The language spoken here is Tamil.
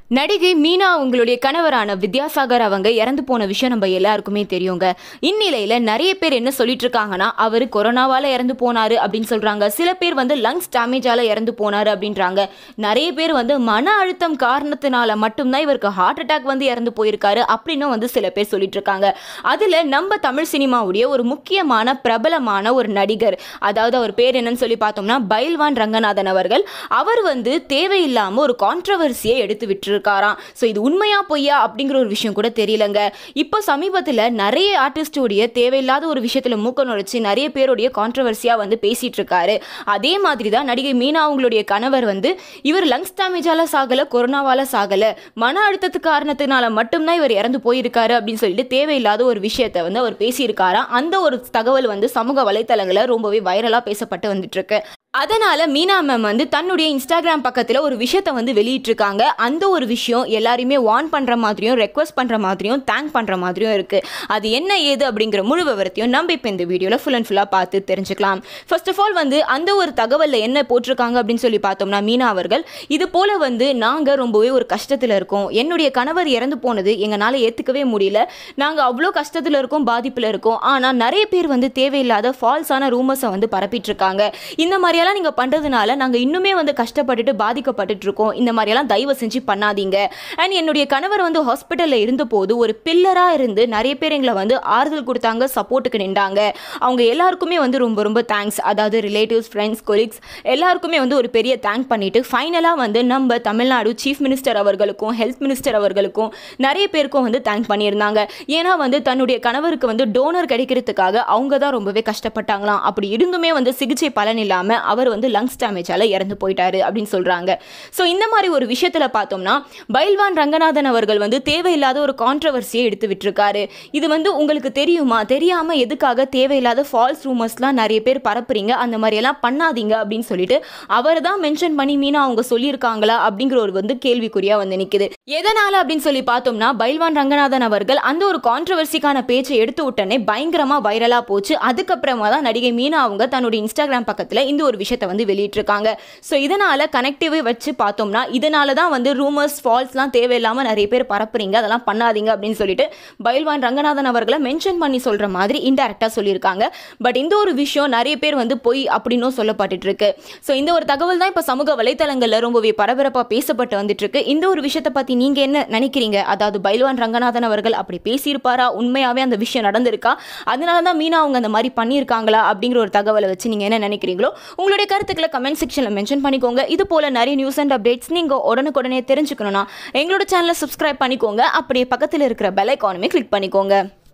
நடிகை மீனா அவங்களுடைய கணவரான வித்யாசாகர் அவங்க இறந்து போன விஷயம் நம்ம எல்லாருக்குமே தெரியுங்க இந்நிலையில நிறைய பேர் என்ன சொல்லிட்டு இருக்காங்கன்னா அவர் கொரோனாவால இறந்து போனாரு அப்படின்னு சொல்றாங்க சில பேர் வந்து லங்ஸ் டேமேஜால இறந்து போனாரு அப்படின்றாங்க நிறைய பேர் வந்து மன அழுத்தம் காரணத்தினால மட்டும்தான் இவருக்கு ஹார்ட் அட்டாக் வந்து இறந்து போயிருக்காரு அப்படின்னு வந்து சில பேர் சொல்லிட்டு இருக்காங்க அதுல நம்ம தமிழ் சினிமாவுடைய ஒரு முக்கியமான பிரபலமான ஒரு நடிகர் அதாவது அவர் பேர் என்னன்னு சொல்லி பார்த்தோம்னா பைல்வான் ரங்கநாதன் அவர்கள் அவர் வந்து தேவையில்லாம ஒரு கான்ட்ரவர்சியை எடுத்து விட்டுருக்காராம் ஸோ இது உண்மையா பொய்யா அப்படிங்கிற ஒரு விஷயம் கூட தெரியலங்க இப்போ சமீபத்தில் நிறைய ஆர்டிஸ்டோடைய தேவையில்லாத ஒரு விஷயத்துல மூக்க நுழைச்சு நிறைய பேருடைய கான்ட்ரவர்சியா வந்து பேசிட்டு இருக்காரு அதே மாதிரி தான் நடிகை மீனா அவங்களுடைய கணவர் வந்து இவர் லங்ஸ் டேமேஜால சாகல கொரோனாவால சாகல மன அழுத்தத்து காரணத்தினால மட்டும்தான் இவர் இறந்து போயிருக்காரு அப்படின்னு சொல்லிட்டு தேவையில்லாத ஒரு விஷயத்தை வந்து அவர் பேசியிருக்காராம் அந்த ஒரு தகவல் வந்து சமூக வலைத்தளங்களில் ரொம்பவே வைரலா பேசப்பட்டு வந்துட்டு இருக்கு அதனால மீனா மேம் வந்து தன்னுடைய இன்ஸ்டாகிராம் பக்கத்தில் ஒரு விஷயத்தை வந்து வெளியிட்டிருக்காங்க அந்த ஒரு விஷயம் எல்லாரையுமே வார்ன் பண்ணுற மாதிரியும் ரெக்வஸ்ட் பண்ணுற மாதிரியும் தேங்க் பண்ணுற மாதிரியும் இருக்குது அது என்ன ஏது அப்படிங்கிற முழு விவரத்தையும் நம்ம இப்போ இந்த வீடியோவில் ஃபுல் அண்ட் ஃபுல்லாக பார்த்து தெரிஞ்சுக்கலாம் ஃபர்ஸ்ட் ஆஃப் ஆல் வந்து அந்த ஒரு தகவலில் என்ன போட்டிருக்காங்க அப்படின்னு சொல்லி பார்த்தோம்னா மீனா அவர்கள் இது போல் வந்து நாங்கள் ரொம்பவே ஒரு கஷ்டத்தில் இருக்கோம் என்னுடைய கணவர் இறந்து போனது எங்களால் ஏற்றுக்கவே முடியல நாங்கள் அவ்வளோ கஷ்டத்தில் இருக்கோம் பாதிப்பில் இருக்கோம் ஆனால் நிறைய பேர் வந்து தேவையில்லாத ஃபால்ஸான ரூமர்ஸை வந்து பரப்பிட்டு இருக்காங்க இந்த மாதிரியெல்லாம் நீங்கள் பண்ணுறதுனால நாங்கள் இன்னுமே வந்து கஷ்டப்பட்டுட்டு பாதிக்கப்பட்டுட்டு இருக்கோம் இந்த மாதிரியெல்லாம் தயவு செஞ்சு பண்ணாதீங்க அண்ட் என்னுடைய கணவர் வந்து ஹாஸ்பிட்டலில் இருந்தபோது ஒரு பில்லராக இருந்து நிறைய பேர் எங்களை வந்து ஆறுதல் கொடுத்தாங்க சப்போர்ட்டுக்கு நின்றாங்க அவங்க எல்லாருக்குமே வந்து ரொம்ப ரொம்ப தேங்க்ஸ் அதாவது ரிலேட்டிவ்ஸ் ஃப்ரெண்ட்ஸ் கொலீக்ஸ் எல்லாருக்குமே வந்து ஒரு பெரிய தேங்க் பண்ணிட்டு ஃபைனலாக வந்து நம்ம தமிழ்நாடு சீஃப் மினிஸ்டர் அவர்களுக்கும் ஹெல்த் மினிஸ்டர் அவர்களுக்கும் நிறைய பேருக்கும் வந்து தேங்க் பண்ணியிருந்தாங்க ஏன்னா வந்து தன்னுடைய கணவருக்கு வந்து டோனர் கிடைக்கிறதுக்காக அவங்க தான் ரொம்பவே கஷ்டப்பட்டாங்களாம் அப்படி இருந்துமே வந்து சிகிச்சை பலன் இல்லாமல் அவர் வந்து லங்ஸ் டேமேஜால இறந்து போயிட்டாரு அப்படின்னு சொல்றாங்க ஸோ இந்த மாதிரி ஒரு விஷயத்துல பார்த்தோம்னா பைல்வான் ரங்கநாதன் அவர்கள் வந்து தேவையில்லாத ஒரு கான்ட்ரவர்சியை எடுத்து விட்டுருக்காரு இது வந்து உங்களுக்கு தெரியுமா தெரியாம எதுக்காக தேவையில்லாத ஃபால்ஸ் ரூமர்ஸ்லாம் நிறைய பேர் பரப்புறீங்க அந்த மாதிரி எல்லாம் பண்ணாதீங்க அப்படின்னு சொல்லிட்டு அவர் தான் மென்ஷன் பண்ணி மீனா அவங்க சொல்லியிருக்காங்களா அப்படிங்கிற ஒரு வந்து கேள்விக்குறியா வந்து நிக்குது எதனால அப்படின்னு சொல்லி பார்த்தோம்னா பைல்வான் ரங்கநாதன் அவர்கள் அந்த ஒரு கான்ட்ரவர்சிக்கான பேச்சை எடுத்து விட்டனே பயங்கரமா வைரலா போச்சு அதுக்கப்புறமா தான் நடிகை மீனா அவங்க தன்னுடைய இன்ஸ்டாகிராம் பக்கத்துல இந்த ஒரு விஷயத்தை வந்து வெளியிட்டிருக்காங்க ஸோ இதனால கனெக்டிவை வச்சு பார்த்தோம்னா இதனால தான் வந்து ரூமர்ஸ் ஃபால்ஸ்லாம் தேவையில்லாமல் நிறைய பேர் பரப்புறீங்க அதெல்லாம் பண்ணாதீங்க அப்படின்னு சொல்லிட்டு பைல்வான் ரங்கநாதன் அவர்களை மென்ஷன் பண்ணி சொல்ற மாதிரி இன்டெரக்டாக சொல்லியிருக்காங்க பட் இந்த ஒரு விஷயம் நிறைய பேர் வந்து பொய் அப்படின்னும் சொல்லப்பட்டுட்டு இருக்கு ஸோ இந்த ஒரு தகவல் தான் இப்போ சமூக வலைத்தளங்களில் ரொம்பவே பரபரப்பாக பேசப்பட்டு வந்துட்டு இருக்கு இந்த ஒரு விஷயத்தை பற்றி நீங்கள் என்ன நினைக்கிறீங்க அதாவது பைல்வான் ரங்கநாதன் அவர்கள் அப்படி பேசியிருப்பாரா உண்மையாகவே அந்த விஷயம் நடந்திருக்கா அதனால தான் மீனா அவங்க அந்த மாதிரி பண்ணியிருக்காங்களா அப்படிங்கிற ஒரு தகவலை வச்சு நீங்கள் என்ன நினைக்கிறீங்களோ உங்களுடைய கருத்துக்களை கமெண்ட் செக்ஷனில் மென்ஷன் பண்ணிக்கோங்க இது போல நிறைய நியூஸ் அண்ட் அப்டேட்ஸ் நீங்கள் உடனுக்குடனே தெரிஞ்சுக்கணும்னா எங்களோட சேனலை சப்ஸ்கிரைப் பண்ணிக்கோங்க அப்படியே பக்கத்தில் இருக்கிற பெல் ஐக்கானுமே கிளிக் பண்ணிக்கோங்க